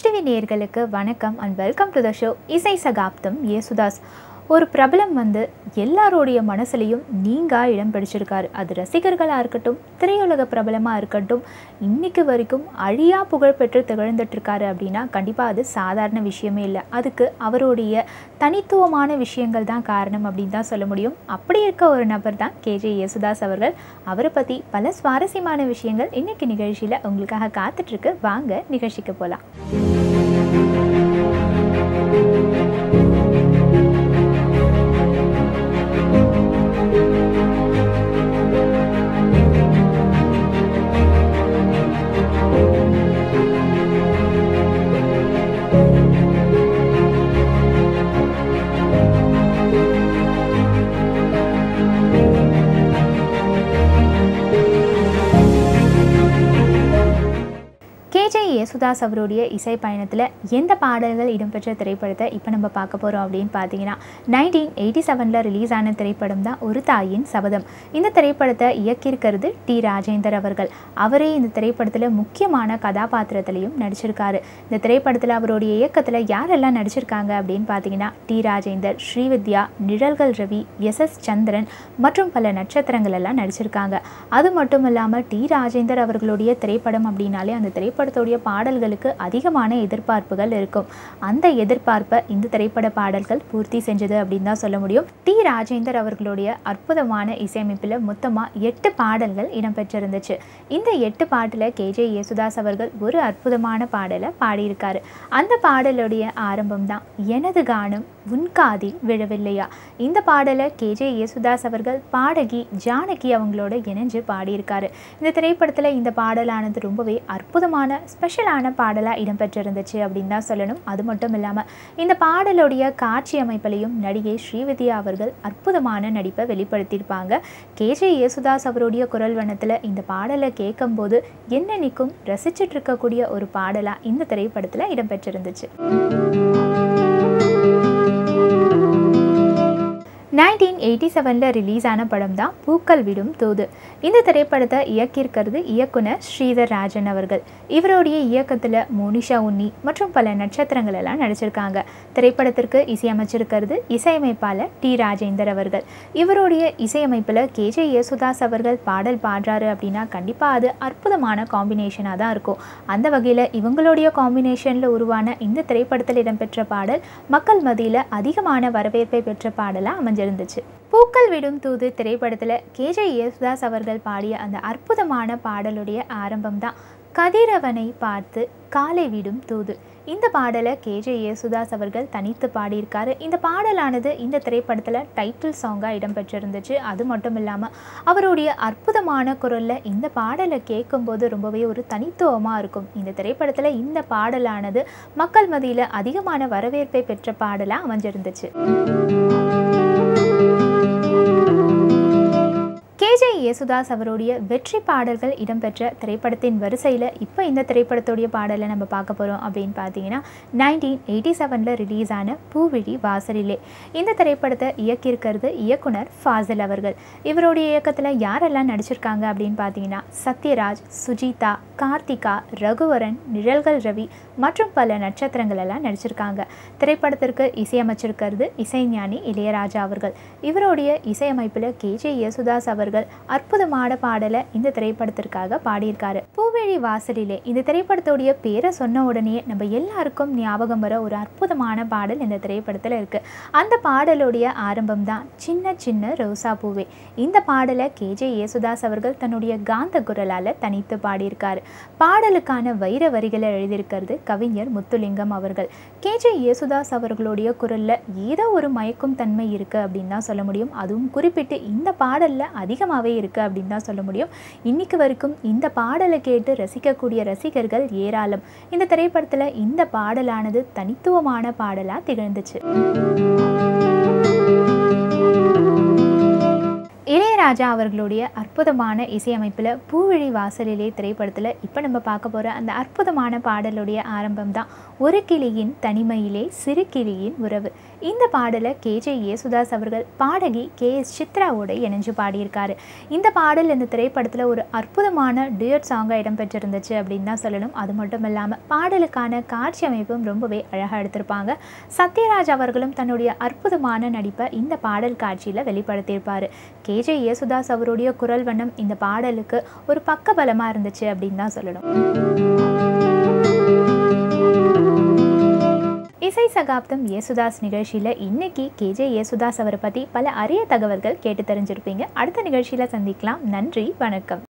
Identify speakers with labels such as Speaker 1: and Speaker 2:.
Speaker 1: HDV நேயர்களுக்கு வணக்கம் and welcome to the show இசை சகாப்தம் ஏசுதாஸ் ஒரு பிரபலம் வந்து எல்லாரோடைய மனசுலையும் நீங்கா இடம் பிடிச்சிருக்காரு அது ரசிகர்களாக இருக்கட்டும் திரையுலக பிரபலமாக இருக்கட்டும் இன்னைக்கு வரைக்கும் அழியா புகழ் பெற்று திகழ்ந்துட்டு இருக்காரு அப்படின்னா கண்டிப்பாக அது சாதாரண விஷயமே இல்லை அதுக்கு அவருடைய தனித்துவமான விஷயங்கள் தான் காரணம் அப்படின்னு தான் சொல்ல முடியும் அப்படி இருக்க ஒரு நபர் தான் கேஜே யேசுதாஸ் அவர்கள் அவரை பற்றி பல சுவாரஸ்யமான விஷயங்கள் இன்னைக்கு நிகழ்ச்சியில் உங்களுக்காக காத்துட்ருக்கு வாங்க நிகழ்ச்சிக்கு போகலாம் கேஜே யேசுதாஸ் அவருடைய இசை பயணத்தில் எந்த பாடல்கள் இடம்பெற்ற திரைப்படத்தை இப்போ நம்ம பார்க்க போகிறோம் அப்படின்னு பார்த்தீங்கன்னா நைன்டீன் எயிட்டி செவனில் ரிலீஸ் ஆன திரைப்படம் தான் ஒரு தாயின் சபதம் இந்த திரைப்படத்தை இயக்கியிருக்கிறது டி ராஜேந்தர் அவர்கள் அவரே இந்த திரைப்படத்தில் முக்கியமான கதாபாத்திரத்திலையும் நடிச்சிருக்காரு இந்த திரைப்படத்தில் அவருடைய இயக்கத்தில் யாரெல்லாம் நடிச்சிருக்காங்க அப்படின்னு பார்த்தீங்கன்னா டி ராஜேந்தர் ஸ்ரீவித்யா நிழல்கள் ரவி எஸ் எஸ் சந்திரன் மற்றும் பல நட்சத்திரங்கள் எல்லாம் நடிச்சிருக்காங்க அது மட்டும் இல்லாமல் டி ராஜேந்தர் அவர்களுடைய திரைப்படம் அப்படின்னாலே அந்த திரைப்படத்துடைய பாடல்களுக்கு அதிகமான எதிர்பார்ப்புகள் இருக்கும் அந்த எதிர்பார்ப்பை இந்த திரைப்பட பாடல்கள் பூர்த்தி செஞ்சது அப்படின்னு தான் சொல்ல முடியும் டி ராஜேந்தர் அவர்களுடைய அற்புதமான இசையமைப்பில் மொத்தமாக எட்டு பாடல்கள் இடம்பெற்றிருந்துச்சு இந்த எட்டு பாட்டில் கேஜே யேசுதாஸ் அவர்கள் ஒரு அற்புதமான பாடலை பாடியிருக்காரு அந்த பாடலுடைய ஆரம்பம் தான் எனது கானம் உன் காதில் விழவில்லையா இந்த பாடலை கேஜே யேசுதாஸ் அவர்கள் பாடகி ஜானகி அவங்களோட இணைஞ்சு பாடியிருக்காரு இந்த திரைப்படத்தில் இந்த பாடலானது ரொம்பவே அற்புதமான ஸ்பெஷலான பாடலாக இடம்பெற்றிருந்துச்சு அப்படின்னு தான் சொல்லணும் அது மட்டும் இல்லாமல் இந்த பாடலுடைய காட்சி அமைப்பிலையும் நடிகை ஸ்ரீவித்யா அவர்கள் அற்புதமான நடிப்பை வெளிப்படுத்தியிருப்பாங்க கேஜே யேசுதாஸ் அவருடைய குரல் வண்ணத்தில் இந்த பாடலை கேட்கும்போது என்ன நிற்கும் ரசிச்சிட்டு இருக்கக்கூடிய ஒரு பாடலாக இந்த திரைப்படத்தில் இடம்பெற்றிருந்துச்சு நைன்டீன் எயிட்டி செவனில் ரிலீஸ் ஆன படம் தான் பூக்கள் விடும் தூது இந்த திரைப்படத்தை இயக்கியிருக்கிறது இயக்குனர் ஸ்ரீதர் ராஜன் அவர்கள் இவருடைய இயக்கத்தில் மோனிஷா உன்னி மற்றும் பல நட்சத்திரங்கள் எல்லாம் நடிச்சிருக்காங்க திரைப்படத்திற்கு இசையமைச்சிருக்கிறது இசையமைப்பாளர் டி ராஜேந்தர் அவர்கள் இவருடைய இசையமைப்பில் கேஜே யேசுதாஸ் அவர்கள் பாடல் பாடுறாரு அப்படின்னா கண்டிப்பாக அது அற்புதமான காம்பினேஷனாக தான் இருக்கும் அந்த வகையில் இவங்களுடைய காம்பினேஷனில் உருவான இந்த திரைப்படத்தில் இடம்பெற்ற பாடல் மக்கள் மத்தியில் அதிகமான வரவேற்பை பெற்ற பாடலாக அமைஞ்சிருந்துச்சு பூக்கள் விடும் தூது திரைப்படத்தில் கேஜே யேசுதாஸ் அவர்கள் பாடிய அந்த அற்புதமான பாடலுடைய ஆரம்பம் தான் கதிரவனை பார்த்து காலை விடும் தூது இந்த பாடலை கேஜே யேசுதாஸ் அவர்கள் தனித்து பாடியிருக்காரு இந்த பாடலானது இந்த திரைப்படத்தில் டைட்டில் சாங்காக இடம்பெற்றிருந்துச்சு அது மட்டும் இல்லாமல் அவருடைய அற்புதமான குரலில் இந்த பாடலை கேட்கும்போது ரொம்பவே ஒரு தனித்துவமாக இருக்கும் இந்த திரைப்படத்தில் இந்த பாடலானது மக்கள் மத்தியில் அதிகமான வரவேற்பை பெற்ற பாடலாக அமைஞ்சிருந்துச்சு கேஜே யேசுதாஸ் அவருடைய வெற்றி பாடல்கள் இடம்பெற்ற திரைப்படத்தின் வரிசையில் இப்போ இந்த திரைப்படத்துடைய பாடலை நம்ம பார்க்க போகிறோம் அப்படின்னு பார்த்தீங்கன்னா நைன்டீன் எயிட்டி செவனில் ரிலீஸ் ஆன பூவிழி வாசலிலே இந்த திரைப்படத்தை இயக்கியிருக்கிறது இயக்குனர் ஃபாசில் அவர்கள் இவருடைய இயக்கத்தில் யாரெல்லாம் நடிச்சிருக்காங்க அப்படின்னு பார்த்தீங்கன்னா சத்யராஜ் சுஜிதா கார்த்திகா ரகுவரன் நிழல்கள் ரவி மற்றும் பல நட்சத்திரங்கள் எல்லாம் நடிச்சிருக்காங்க திரைப்படத்திற்கு இசையமைச்சிருக்கிறது இசைஞானி இளையராஜா அவர்கள் இவருடைய இசையமைப்பில் கேஜே யேசுதாஸ் அவர்கள் அற்புதமான பாடலை இந்த திரைப்படத்திற்காக பாடியிருக்காரு பூவேழி வாசலிலே இந்த திரைப்படத்துடைய பேரை சொன்ன உடனே நம்ம எல்லாருக்கும் ஞாபகம் வர ஒரு அற்புதமான பாடல் இந்த திரைப்படத்தில் இருக்குது அந்த பாடலுடைய ஆரம்பம் தான் சின்ன சின்ன ரோசா பூவே இந்த பாடலை கேஜே யேசுதாஸ் அவர்கள் தன்னுடைய காந்த குரலால் தனித்து பாடியிருக்காரு பாடலுக்கான வைர வரிகளை எழுதியிருக்கிறது கவிஞர் முத்துலிங்கம் அவர்கள் கேஜே யேசுதாஸ் அவர்களுடைய குரலில் ஏதோ ஒரு மயக்கும் தன்மை இருக்குது அப்படின்னு தான் சொல்ல முடியும் அதுவும் குறிப்பிட்டு இந்த பாடலில் அதிகமாகவே இருக்குது அப்படின்னு தான் சொல்ல முடியும் இன்னைக்கு வரைக்கும் இந்த பாடலை கேட்டு ரசிக்கக்கூடிய ரசிகர்கள் ஏராளம் இந்த திரைப்படத்தில் இந்த பாடலானது தனித்துவமான பாடலாக திகழ்ந்துச்சு இளையராஜா அவர்களுடைய அற்புதமான இசையமைப்பில் பூவிழி வாசலிலே திரைப்படத்தில் இப்போ நம்ம பார்க்க போகிற அந்த அற்புதமான பாடலுடைய ஆரம்பம் தான் ஒரு கிளியின் தனிமையிலே சிறு கிளியின் உறவு இந்த பாடலை கேஜே யேசுதாஸ் அவர்கள் பாடகி கே எஸ் சித்ராவோட இணைஞ்சு பாடியிருக்காரு இந்த பாடல் இந்த திரைப்படத்தில் ஒரு அற்புதமான டியூட் சாங்காக இடம்பெற்றிருந்துச்சு அப்படின்னு தான் சொல்லணும் அது மட்டும் இல்லாமல் பாடலுக்கான காட்சி அமைப்பும் ரொம்பவே அழகாக எடுத்திருப்பாங்க சத்யராஜ் அவர்களும் தன்னுடைய அற்புதமான நடிப்பை இந்த பாடல் காட்சியில் வெளிப்படுத்தியிருப்பார் கேஜே யேசுதாஸ் அவருடைய குரல் வண்ணம் இந்த பாடலுக்கு ஒரு பக்கபலமாக இருந்துச்சு அப்படின்னு தான் சொல்லணும் இசை சகாப்தம் யேசுதாஸ் நிகழ்ச்சியில் இன்னைக்கு கேஜே யேசுதாஸ் அவரை பற்றி பல அரிய தகவல்கள் கேட்டு தெரிஞ்சிருப்பீங்க அடுத்த நிகழ்ச்சியில் சந்திக்கலாம் நன்றி வணக்கம்